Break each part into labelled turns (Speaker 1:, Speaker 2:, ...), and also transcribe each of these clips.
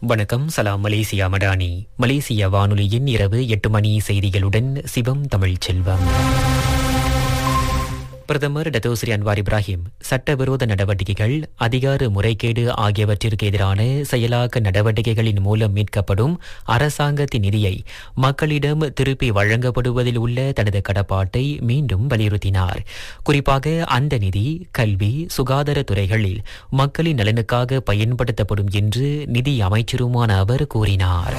Speaker 1: வணக்கம் சலாம் மலேசியா மடானி மலேசிய வானொலியின் இரவு எட்டு மணி செய்திகளுடன் சிவம் தமிழ் செல்வம் பிரதமர் டத்தோஸ்ரீ அன்வார் இப்ராஹிம் சட்டவிரோத நடவடிக்கைகள் அதிகார முறைகேடு ஆகியவற்றிற்கு எதிரான செயலாக்க நடவடிக்கைகளின் மூலம் மீட்கப்படும் அரசாங்கத்தின் நிதியை மக்களிடம் திருப்பி வழங்கப்படுவதில் உள்ள தனது கடப்பாட்டை மீண்டும் வலியுறுத்தினார் குறிப்பாக அந்த நிதி கல்வி சுகாதார துறைகளில் மக்களின் நலனுக்காக பயன்படுத்தப்படும் என்று நிதி அமைச்சருமான அவர் கூறினார்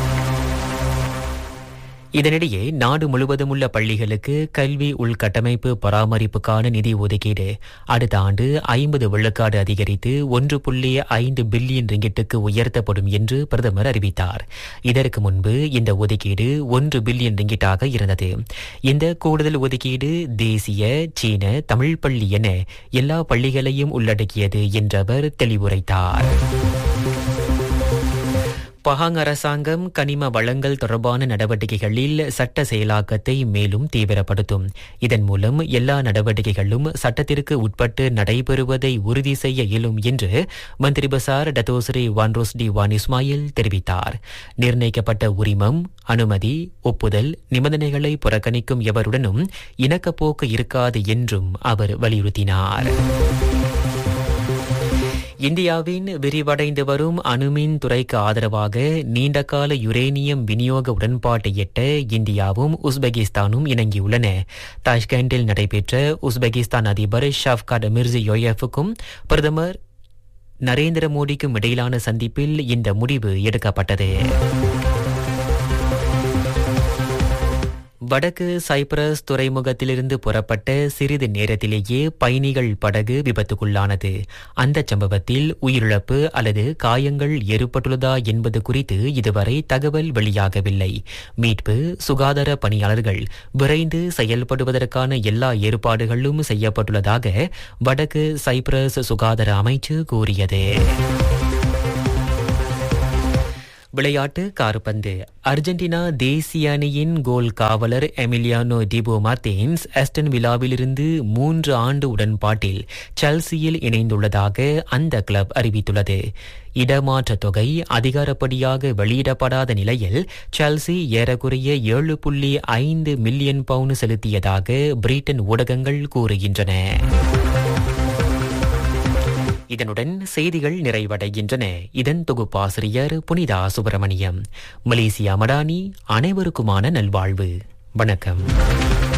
Speaker 1: இதனிடையே நாடு முழுவதும் உள்ள பள்ளிகளுக்கு கல்வி உள்கட்டமைப்பு பராமரிப்புக்கான நிதி ஒதுக்கீடு அடுத்த ஆண்டு ஐம்பது விழுக்காடு அதிகரித்து ஒன்று புள்ளி ஐந்து பில்லியன் ரிங்கிட்டுக்கு உயர்த்தப்படும் என்று பிரதமர் அறிவித்தார் இதற்கு முன்பு இந்த ஒதுக்கீடு ஒன்று பில்லியன் ரிங்கிட்டாக இருந்தது இந்த கூடுதல் ஒதுக்கீடு தேசிய சீன தமிழ் பள்ளி என எல்லா பள்ளிகளையும் உள்ளடக்கியது என்றவர் தெளிவுரைத்தார் பஹாங் அரசாங்கம் கனிம வளங்கள் தொடர்பான நடவடிக்கைகளில் சட்ட செயலாக்கத்தை மேலும் தீவிரப்படுத்தும் இதன் மூலம் எல்லா நடவடிக்கைகளும் சட்டத்திற்கு உட்பட்டு நடைபெறுவதை உறுதி செய்ய இயலும் என்று மந்திரி பசார் Dato' Sri Wan Rosdy Wan Ismail தெரிவித்தார் நிர்ணயிக்கப்பட்ட உரிமம் அனுமதி ஒப்புதல் நிபந்தனைகளை புறக்கணிக்கும் எவருடனும் இணக்கப்போக்கு இருக்காது என்றும் அவர் வலியுறுத்தினார் இந்தியாவின் விரிவடைந்து வரும் அணுமின் துறைக்கு ஆதரவாக நீண்டகால யுரேனியம் விநியோக உடன்பாட்டை எட்ட இந்தியாவும் உஸ்பெகிஸ்தானும் இணங்கியுள்ளன தாஷ்கண்டில் நடைபெற்ற உஸ்பெகிஸ்தான் அதிபர் ஷாஃப்காட் மிர்சியோயஃபுக்கும் பிரதமர் நரேந்திர மோடிக்கும் இடையிலான சந்திப்பில் இந்த முடிவு எடுக்கப்பட்டது வடக்கு சைப்ரஸ் துறைமுகத்திலிருந்து புறப்பட்ட சிறிது நேரத்திலேயே பயணிகள் படகு விபத்துக்குள்ளானது அந்த சம்பவத்தில் உயிரிழப்பு அல்லது காயங்கள் ஏற்பட்டுள்ளதா என்பது குறித்து இதுவரை தகவல் வெளியாகவில்லை மீட்பு சுகாதார பணியாளர்கள் விரைந்து செயல்படுவதற்கான எல்லா ஏற்பாடுகளும் செய்யப்பட்டுள்ளதாக வடக்கு சைப்ரஸ் சுகாதார அமைச்சு கூறியது விளையாட்டு கார்பந்து அர்ஜென்டினா தேசிய அணியின் கோல் காவலர் எமிலியானோ டிபோ மார்டின்ஸ் அஸ்டன் விழாவிலிருந்து மூன்று ஆண்டு உடன்பாட்டில் செல்சியில் இணைந்துள்ளதாக அந்த கிளப் அறிவித்துள்ளது இடமாற்ற தொகை அதிகாரப்படியாக வெளியிடப்படாத நிலையில் செல்சி ஏறக்குறைய ஏழு புள்ளி ஐந்து மில்லியன் பவுன் செலுத்தியதாக பிரிட்டன் ஊடகங்கள் கூறுகின்றன இதனுடன் செய்திகள் நிறைவடைகின்றன இதன் தொகுப்பாசிரியர் புனிதா சுப்பிரமணியம் மலேசியா மடானி அனைவருக்குமான நல்வாழ்வு வணக்கம்